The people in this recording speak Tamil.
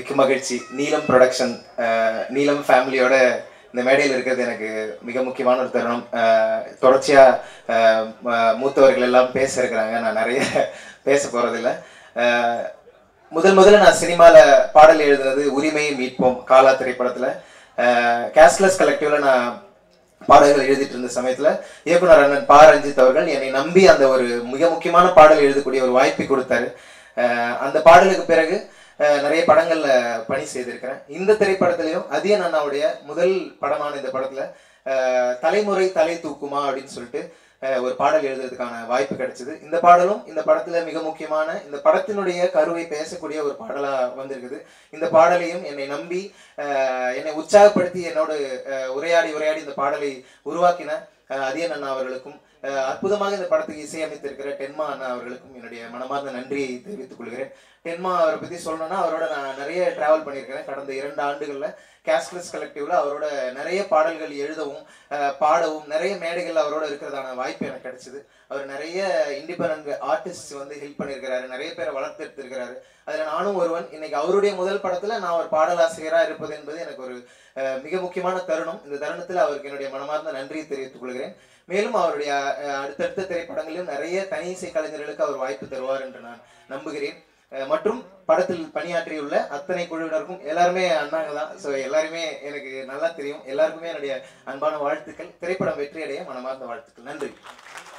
மிக்க மகிழ்ச்சி நீலம் ப்ரொடக்ஷன் நீலம் ஃபேமிலியோட இந்த மேடையில் இருக்கிறது எனக்கு மிக முக்கியமான ஒரு தருணம் அஹ், தொடர்ச்சியா அஹ், ம- மூத்தவர்கள் எல்லாம் பேச இருக்கிறாங்க நான் நிறைய பேச போறதில்ல அஹ், முதல் முதல்ல நான் சினிமால பாடல் எழுதுனது உரிமையை மீட்போம் காலா திரைப்படத்துல கேஸ்லெஸ் கலெக்டிவ்ல நான் பாடல்கள் எழுதிட்டு இருந்த சமயத்துல இயக்குனர் அண்ணன் பா ரஞ்சித் அவர்கள் என்னை நம்பி அந்த ஒரு மிக முக்கியமான பாடல் எழுதக்கூடிய ஒரு வாய்ப்பை கொடுத்தாரு அஹ் அந்த பாடலுக்கு பிறகு அஹ் நிறைய படங்கள்ல பணி செய்திருக்கிறேன் இந்த திரைப்படத்திலையும் அதியன் அண்ணாவுடைய முதல் படமான இந்த படத்துல அஹ் தலைமுறை தலை தூக்குமா அப்படின்னு சொல்லிட்டு அஹ் ஒரு பாடல் எழுதுறதுக்கான வாய்ப்பு கிடைச்சது இந்த பாடலும் இந்த படத்துல மிக முக்கியமான இந்த படத்தினுடைய கருவை பேசக்கூடிய ஒரு பாடலா வந்திருக்குது இந்த பாடலையும் என்னை நம்பி அஹ் என்னை உற்சாகப்படுத்தி என்னோடு அஹ் உரையாடி உரையாடி இந்த பாடலை உருவாக்கின அஹ் அதியன் அண்ணா அவர்களுக்கும் அஹ் அற்புதமாக இந்த படத்துக்கு இசையமைத்திருக்கிற டென்மா அண்ணா அவர்களுக்கும் என்னுடைய மனமார்ந்த நன்றியை தெரிவித்துக் கொள்கிறேன் டென்மா அவரை பத்தி சொல்லணும்னா அவரோட நான் நிறைய டிராவல் பண்ணியிருக்கிறேன் கடந்த இரண்டு ஆண்டுகள்ல கேஸ்ட்லெஸ் கலெக்டிவ்ல அவரோட நிறைய பாடல்கள் எழுதவும் அஹ் பாடவும் நிறைய மேடைகள் அவரோட இருக்கிறதான வாய்ப்பு எனக்கு கிடைச்சது அவர் நிறைய இண்டிபெண்ட் ஆர்டிஸ்ட் வந்து ஹெல்ப் பண்ணியிருக்கிறாரு நிறைய பேரை வளர்த்தெடுத்திருக்கிறாரு அதுல நானும் ஒருவன் இன்னைக்கு அவருடைய முதல் படத்துல நான் ஒரு பாடலாசிரியரா இருப்பது என்பது எனக்கு ஒரு அஹ், மிக முக்கியமான தருணம் இந்த தருணத்தில் அவருக்கு என்னுடைய மனமார்ந்த நன்றியை தெரிவித்துக் கொள்கிறேன் மேலும் அவருடைய அஹ், அடுத்தடுத்த திரைப்படங்களிலும் நிறைய தனி இசை கலைஞர்களுக்கு அவர் வாய்ப்பு தருவார் என்று நான் நம்புகிறேன் அஹ், மற்றும் படத்தில் பணியாற்றியுள்ள அத்தனை குழுவினருக்கும் எல்லாருமே அண்ணாங்க தான் ஸோ எல்லாருமே எனக்கு நல்லா தெரியும் எல்லாருக்குமே என்னுடைய அன்பான வாழ்த்துக்கள் திரைப்படம் வெற்றியடைய மனமார்ந்த வாழ்த்துக்கள் நன்றி